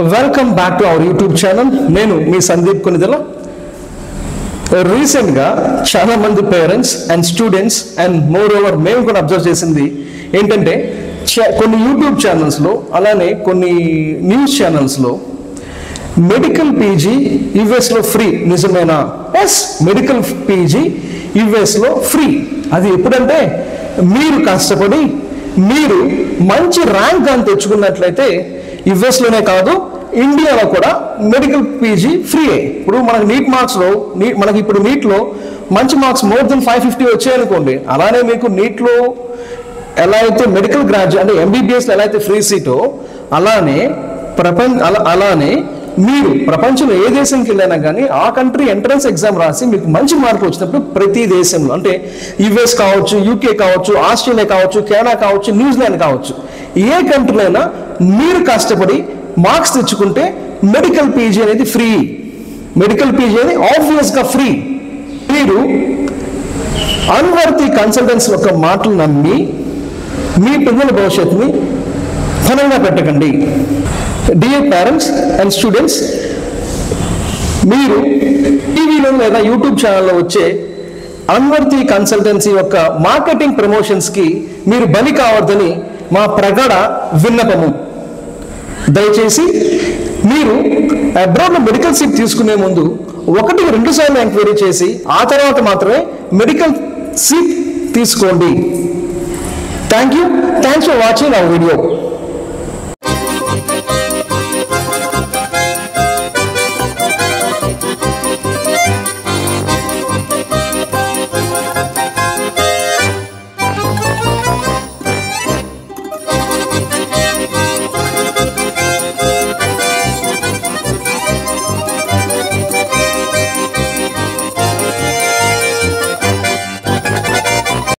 welcome back to our YouTube channel నేను మీ సందీప్ కొనిదల రీసెంట్గా చాలా మంది parents and students and moreover మేము కూడా అబ్జర్వ్ చేసింది ఏంటంటే చ- కొన్ని యూట్యూబ్ ఛానల్స్లో అలానే కొన్ని న్యూస్ ఛానల్స్లో మెడికల్ పీజీ యుఎస్లో ఫ్రీ నిజమేనా ఎస్ మెడికల్ పీజీ యుఎస్లో ఫ్రీ అది ఎప్పుడంటే మీరు కష్టపడి మీరు మంచి ర్యాంక్ అని తెచ్చుకున్నట్లయితే యుఎస్లోనే కాదు ఇండియాలో కూడా మెడికల్ పీజీ ఫ్రీయే ఇప్పుడు మనకి నీట్ మార్క్స్లో నీ మనకి ఇప్పుడు నీట్లో మంచి marks more than five fifty వచ్చాయనుకోండి అలానే మీకు నీట్లో ఎలా అయితే మెడికల్ గ్రాడ్యుయేట్ అంటే ఎంబీబీఎస్లో ఎలా అయితే ఫ్రీ సీటో అలానే ప్రపంచ అలా అలానే మీరు ప్రపంచంలో ఏ దేశంకి వెళ్ళినా కానీ ఆ కంట్రీ ఎంట్రన్స్ ఎగ్జామ్ రాసి మీకు మంచి మార్కులు వచ్చినప్పుడు ప్రతి దేశంలో అంటే యుఎస్ కావచ్చు యూకే కావచ్చు ఆస్ట్రేలియా కావచ్చు కెనడా కావచ్చు న్యూజిలాండ్ కావచ్చు ఏ కంట్రీలో అయినా మీరు కష్టపడి మార్క్స్ తెచ్చుకుంటే మెడికల్ పీజీ అనేది ఫ్రీ మెడికల్ పీజీ అనేది ఆబ్వియస్గా ఫ్రీ మీరు అన్వర్తి కన్సల్టెన్స్ యొక్క మాటలు నమ్మి మీ పిల్లల భవిష్యత్తుని ఘనంగా పెట్టకండి డియర్ పేరెంట్స్ అండ్ స్టూడెంట్స్ మీరు టీవీలో లేదా యూట్యూబ్ ఛానల్లో వచ్చే అన్వర్తి కన్సల్టెన్సీ యొక్క మార్కెటింగ్ ప్రమోషన్స్కి మీరు బలి కావద్దని మా ప్రగడ విన్నపము దయచేసి మీరు అబ్రాడ్లో మెడికల్ సీట్ తీసుకునే ముందు ఒకటి రెండు సార్లు ఎంక్వైరీ చేసి ఆ తర్వాత మాత్రమే మెడికల్ సీట్ తీసుకోండి thank you thanks for watching our video